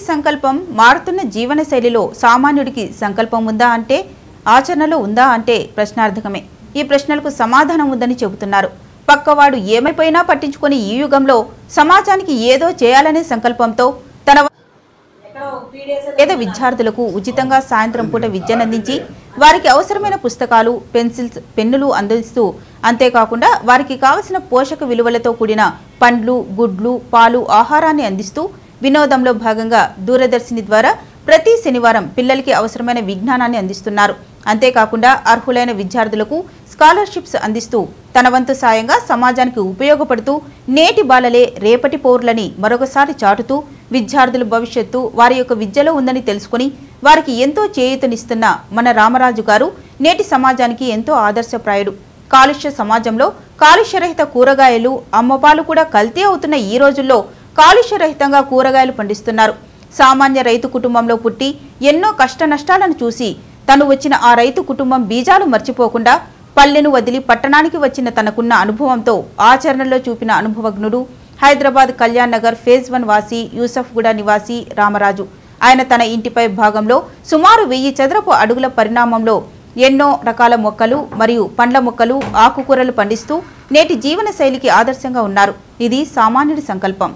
సంకల్పం మారుతున్న జీవన శైలిలో సామాన్యుడికి సంకల్పం ఉందా అంటే ఆచరణలో ఉందా అంటే ప్రశ్నార్థకమే ఈ ప్రశ్నలకు సమాధానం ఉందని చెబుతున్నారు పక్కవాడు ఏమైపోయినా పట్టించుకొని ఈ యుగంలో సమాజానికి ఏదో చేయాలనే సంకల్పంతో తన పేద విద్యార్థులకు ఉచితంగా సాయంత్రం పూట విద్యనందించి వారికి అవసరమైన పుస్తకాలు పెన్సిల్స్ పెన్నులు అందిస్తూ అంతేకాకుండా వారికి కావలసిన పోషక విలువలతో కూడిన పండ్లు గుడ్లు పాలు ఆహారాన్ని అందిస్తూ వినోదంలో భాగంగా దూరదర్శిని ద్వారా ప్రతి శనివారం పిల్లలకి అవసరమైన విజ్ఞానాన్ని అందిస్తున్నారు అంతేకాకుండా అర్హులైన విద్యార్థులకు స్కాలర్షిప్స్ అందిస్తూ తన వంతు సాయంగా సమాజానికి ఉపయోగపడుతూ నేటి బాలలే రేపటి పౌరులని మరొకసారి చాటుతూ విద్యార్థుల భవిష్యత్తు వారి యొక్క విద్యలో ఉందని తెలుసుకుని వారికి ఎంతో చేయూతనిస్తున్న మన రామరాజు గారు నేటి సమాజానికి ఎంతో ఆదర్శప్రాయుడు కాలుష్య సమాజంలో కాలుష్యరహిత కూరగాయలు అమ్మపాలు కూడా కల్తీ అవుతున్న ఈ రోజుల్లో కాలుష్యరహితంగా కూరగాయలు పండిస్తున్నారు సామాన్య రైతు కుటుంబంలో పుట్టి ఎన్నో కష్ట నష్టాలను చూసి తను వచ్చిన ఆ రైతు కుటుంబం బీజాలు మర్చిపోకుండా పల్లెను వదిలి పట్టణానికి వచ్చిన తనకున్న అనుభవంతో ఆచరణలో చూపిన అనుభవజ్ఞుడు హైదరాబాద్ కళ్యాణ్ నగర్ ఫేజ్ వన్ వాసి యూసఫ్గూడ నివాసి రామరాజు ఆయన తన ఇంటిపై భాగంలో సుమారు వెయ్యి చదరపు అడుగుల పరిణామంలో ఎన్నో రకాల మొక్కలు మరియు పండ్ల మొక్కలు ఆకుకూరలు పండిస్తూ నేటి జీవన శైలికి ఆదర్శంగా ఉన్నారు ఇది సామాన్యుడి సంకల్పం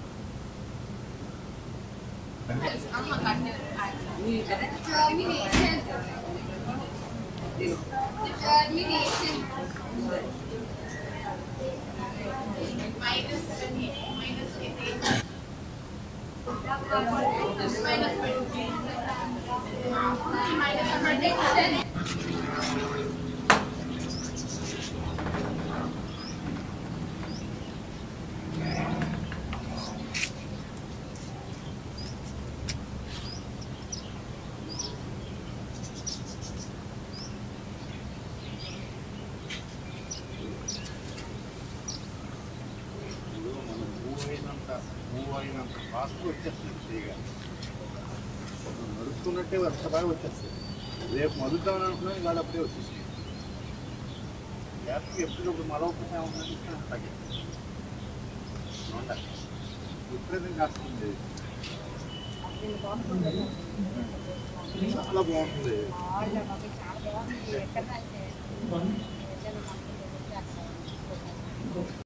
మనం మూవ్ అయినంత మూవ్ అయినంత ఫాస్ట్ వచ్చేస్తుంది చేయగా మనం నడుస్తున్నట్టే అంత బాగా వచ్చేస్తుంది రేపు మదుద్దామని అనుకున్నాం ఇవాళ అప్పుడే వచ్చేసింది గ్యాప్కి ఎప్పటికప్పుడు మరో ఒకటి ఉందని తగ్గింది విపరీతం కాస్తుంది చాలా బాగుంటుంది